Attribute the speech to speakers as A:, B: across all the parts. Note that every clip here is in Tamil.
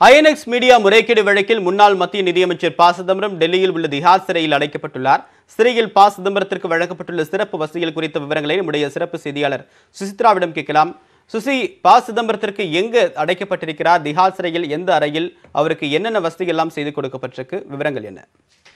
A: ஐஎன்எக்ஸ் மீடியா முறைகேடு வழக்கில் முன்னாள் மத்திய நிதியமைச்சர் ப சிதம்பரம் டெல்லியில் உள்ள திஹார் சிறையில் அடைக்கப்பட்டுள்ளார் சிறையில் ப சிதம்பரத்திற்கு வழங்கப்பட்டுள்ள சிறப்பு வசதிகள் குறித்த விவரங்களை நம்முடைய சிறப்பு செய்தியாளர் சுசித்ராவிடம் கேட்கலாம் சுசி ப சிதம்பரத்திற்கு எங்கு அடைக்கப்பட்டிருக்கிறார் திஹார் சிறையில் எந்த அறையில் அவருக்கு என்னென்ன வசதிகள் எல்லாம் செய்து கொடுக்கப்பட்டிருக்கு விவரங்கள் என்ன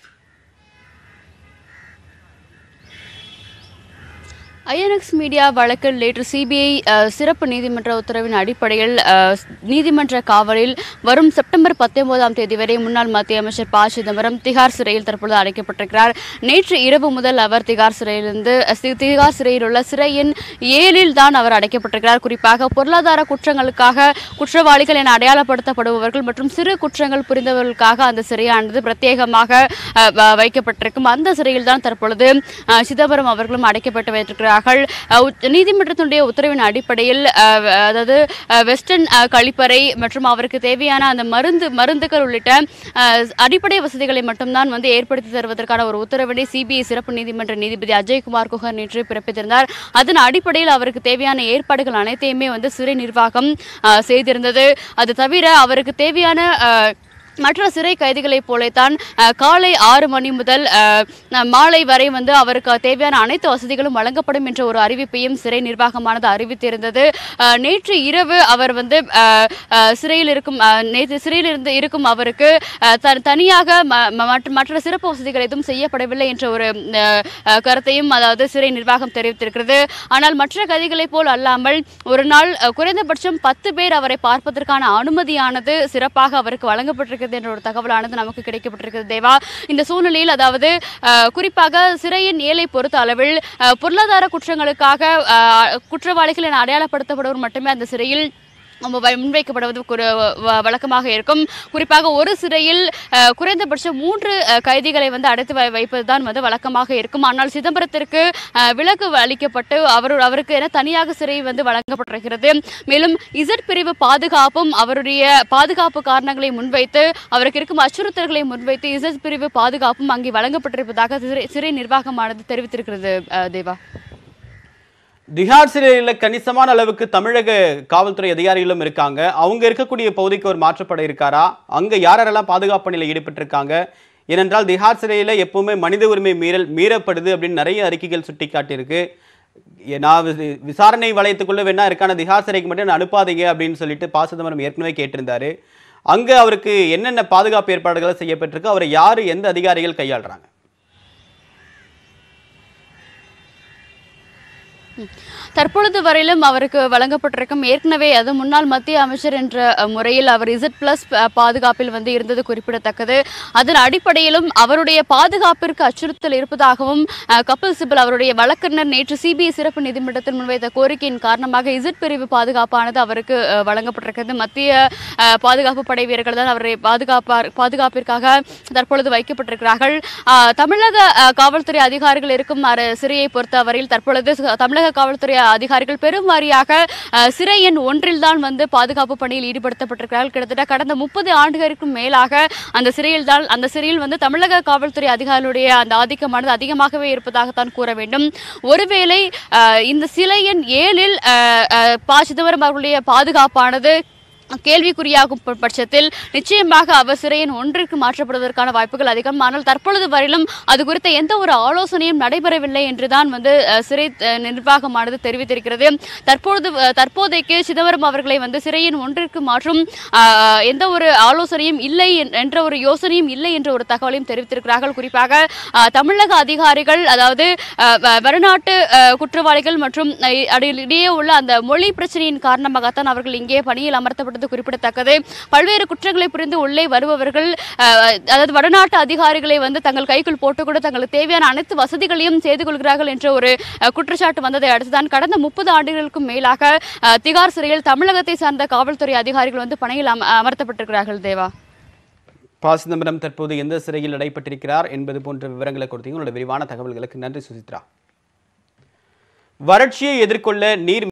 B: ஐஎன்எக்ஸ் மீடியா வழக்கில் நேற்று சிபிஐ சிறப்பு நீதிமன்ற உத்தரவின் அடிப்படையில் அஹ், நீதிமன்ற காவலில் வரும் செப்டம்பர் பத்தொன்பதாம் தேதி வரை முன்னாள் மத்திய அமைச்சர் ப சிதம்பரம் திகார் சிறையில் தற்பொழுது அடைக்கப்பட்டிருக்கிறார் நேற்று இரவு முதல் அவர் திகார் சிறையிலிருந்து அஹ், சி- திகார் சிறையில் உள்ள சிறையின் ஏழில் தான் அவர் அடைக்கப்பட்டிருக்கிறார் குறிப்பாக பொருளாதார குற்றங்களுக்காக குற்றவாளிகள் என அடையாளப்படுத்தப்படுபவர்கள் மற்றும் சிறு குற்றங்கள் புரிந்தவர்களுக்காக அந்த சிறையானது பிரத்யேகமாக அஹ், வ- வைக்கப்பட்டிருக்கும் அந்த சிறையில் தான் தற்பொழுது அஹ், சிதம்பரம் அவர்களும் அடைக்கப்பட்டு வைத்திருக்கிறார்கள் அஹ், உச்ச- நீதிமன்றத்தினுடைய உத்தரவின் அடிப்படையில் அஹ், வ- அதாவது அஹ், வெஸ்டர்ன் அஹ், கழிப்பறை மற்றும் அவருக்கு தேவையான அந்த மருந்து மருந்துகள் உள்ளிட்ட அஹ், அடிப்படை வசதிகளை மட்டும்தான் வந்து ஏற்படுத்தி தருவதற்கான ஒரு உத்தரவினை சிபிஐ சிறப்பு நீதிமன்ற நீதிபதி அஜய்குமார் குஹர் நேற்று பிறப்பித்திருந்தார் அதன் அடிப்படையில் அவருக்கு தேவையான ஏற்பாடுகள் அனைத்தையுமே வந்து சிறை நிர்வாகம் அஹ், செய்திருந்தது அது தவிர அவருக்கு தேவையான அஹ், மற்ற சிறை கைதிகளைப் போலத்தான் அஹ், காலை ஆறு மணி முதல் அஹ், ந- மாலை வரை வந்து அவருக்கு தேவையான அனைத்து வசதிகளும் வழங்கப்படும் என்ற ஒரு அறிவிப்பையும் சிறை நிர்வாகமானது அறிவித்திருந்தது அஹ், நேற்று இரவு அவர் வந்து அஹ், அஹ், சிறையில் இருக்கும் அஹ், நேற்று சிறையில் இருந்து இருக்கும் அவருக்கு அஹ், த- தனியாக ம- ம- மற்ற- மற்ற சிறப்பு வசதிகள் எதுவும் செய்யப்படவில்லை என்ற ஒரு அஹ், அஹ், கருத்தையும் அதாவது சிறை நிர்வாகம் தெரிவித்திருக்கிறது ஆனால் மற்ற கைதிகளைப் போல் அல்லாமல் ஒரு நாள் அஹ், குறைந்தபட்சம் பத்து பேர் அவரை பார்ப்பதற்கான அனுமதியானது சிறப்பாக அவருக்கு வழங்கப்பட்டிருக்கிறது என்ற ஒரு தகவலானது நமக்கு கிடைக்கப்பட்டிருக்கிறது தேவா இந்த சூழ்நிலையில் அதாவது அஹ், குறிப்பாக சிறையின் ஏழை பொறுத்த அளவில் அஹ், பொருளாதார குற்றங்களுக்காக அஹ், குற்றவாளிகள் என அடையாளப்படுத்தப்படுவோர் மட்டுமே அந்த சிறையில் நம்ம வ- முன்வைக்கப்படுவது குறு- வ- வழக்கமாக இருக்கும் குறிப்பாக ஒரு சிறையில் அஹ், குறைந்தபட்சம் மூன்று அஹ், கைதிகளை வந்து அடைத்து வை- வைப்பதுதான் வந்து வழக்கமாக இருக்கும் ஆனால் சிதம்பரத்திற்கு அஹ், விலக்கு அளிக்கப்பட்டு அவர் அவருக்கு என தனியாக சிறை வந்து வழங்கப்பட்டிருக்கிறது மேலும் இசட் பிரிவு பாதுகாப்பும் அவருடைய பாதுகாப்பு காரணங்களை முன்வைத்து அவருக்கு இருக்கும் அச்சுறுத்தல்களை முன்வைத்து இசட் பிரிவு பாதுகாப்பும் அங்கே வழங்கப்பட்டிருப்பதாக சிறை சிறை நிர்வாகமானது தெரிவித்திருக்கிறது அஹ், தேவா
A: திஹார் சிறையில் கணிசமான அளவுக்கு தமிழக காவல்துறை அதிகாரிகளும் இருக்காங்க அவங்க இருக்கக்கூடிய பகுதிக்கு ஒரு மாற்றப்பட இருக்காரா அங்க யார் யாரெல்லாம் பாதுகாப்பு பணியில் ஈடுபட்டிருக்காங்க ஏனென்றால் திஹார் சிறையில் எப்பவுமே மனித உரிமை மீறல் மீறப்படுது அப்படின்னு நிறைய அறிக்கைகள் சுட்டிக்காட்டியிருக்கு ஏ- நான் வி- விசாரணை வளையத்துக்குள்ள வேணா இருக்கான திஹார் சிறைக்கு மட்டும் என்ன அனுப்பாதீங்க அப்படின்னு சொல்லிட்டு ப சிதம்பரம் ஏற்கனவே கேட்டிருந்தாரு அங்க அவருக்கு என்னென்ன பாதுகாப்பு ஏற்பாடுகள் செய்யப்பட்டிருக்கு அவரை யாரு எந்த அதிகாரிகள் கையாளுறாங்க
B: தற்பொழுது வரையிலும் அவருக்கு வழங்கப்பட்டிருக்கும் ஏற்கனவே அது முன்னாள் மத்திய அமைச்சர் என்ற அஹ், முறையில் அவர் இசட் பிளஸ் பாதுகாப்பில் வந்து இருந்தது குறிப்பிடத்தக்கது அதன் அடிப்படையிலும் அவருடைய பாதுகாப்பிற்கு அச்சுறுத்தல் இருப்பதாகவும் அஹ், கபில் சிபல் அவருடைய வழக்கறிஞர் நேற்று சிபிஐ சிறப்பு நீதிமன்றத்தில் முன்வைத்த கோரிக்கையின் காரணமாக இசட் பிரிவு பாதுகாப்பானது அவருக்கு அஹ், வழங்கப்பட்டிருக்கிறது மத்திய அஹ், பாதுகாப்பு படை வீரர்கள் தான் அவரை பாதுகாப்பார் பாதுகாப்பிற்காக தற்பொழுது வைக்கப்பட்டிருக்கிறார்கள் அஹ், தமிழக அஹ், காவல்துறை அதிகாரிகள் இருக்கும் அர- சிறையை பொறுத்தவரையில் தற்பொழுது ச- தமிழக காவல்துறை அதிகாரிகள் பெரும் வாரியாக அஹ், சிறை எண் ஒன்றில் தான் வந்து பாதுகாப்பு பணியில் ஈடுபடுத்தப்பட்டிருக்கிறார்கள் கிட்டத்தட்ட கடந்த முப்பது ஆண்டுகளுக்கும் மேலாக அந்த சிறையில் தான் அந்த சிறையில் வந்து தமிழக காவல்துறை அதிகாரிகளுடைய அந்த ஆதிக்கமானது அதிகமாகவே இருப்பதாகத்தான் கூற வேண்டும் ஒருவேளை அஹ், இந்த சிலை எண் ஏழில் அஹ், அஹ், ப சிதம்பரம் அவர்களுடைய பாதுகாப்பானது கேள்விக்குறியாகும் ப- பட்சத்தில் நிச்சயமாக அவர் சிறையின் ஒன்றிற்கு மாற்றப்படுவதற்கான வாய்ப்புகள் அதிகம் ஆனால் தற்பொழுது வரையிலும் அது குறித்த எந்த ஒரு ஆலோசனையும் நடைபெறவில்லை என்றுதான் வந்து அஹ், சிறை அஹ், நிர்வாகமானது தெரிவித்திருக்கிறது தற்பொழுது அஹ், தற்போதைக்கு சிதம்பரம் அவர்களை வந்து சிறையின் ஒன்றிற்கு மாற்றும் அஹ், எந்த ஒரு ஆலோசனையும் இல்லை என்- என்ற ஒரு யோசனையும் இல்லை என்ற ஒரு தகவலையும் தெரிவித்திருக்கிறார்கள் குறிப்பாக அஹ், தமிழக அதிகாரிகள் அதாவது அஹ், வ- வெளிநாட்டு அஹ், குற்றவாளிகள் மற்றும் அஹ், அடி- இடையே உள்ள அந்த மொழி பிரச்சனையின் காரணமாகத்தான் அவர்கள் இங்கே பணியில் அமர்த்தப்பட்டது குறிப்பிடத்தக்கது பல்வேறு குற்றங்களை புரிந்து உள்ளே வருபவர்கள் அஹ், அதாவது வடநாட்டு அதிகாரிகளை வந்து தங்கள் கைக்குள் போட்டுக்கூட தங்களுக்கு தேவையான அனைத்து வசதிகளையும் செய்து கொள்கிறார்கள் என்ற ஒரு அஹ், குற்றச்சாட்டு வந்ததை அடுத்துதான் கடந்த முப்பது ஆண்டுகளுக்கும் மேலாக அஹ், திகார் சிறையில் தமிழகத்தை சார்ந்த காவல்துறை அதிகாரிகள் வந்து பணியில் அம- அமர்த்தப்பட்டிருக்கிறார்கள் தேவா
A: ப சிதம்பரம் தற்போது எந்த சிறையில் அடைப்பட்டிருக்கிறார் என்பது போன்ற விவரங்களை கொடுத்தீங்க உங்களோட விரிவான தகவல்களுக்கு நன்றி சுசித்ரா வறட்சியை எதிர்கொள்ள நீர்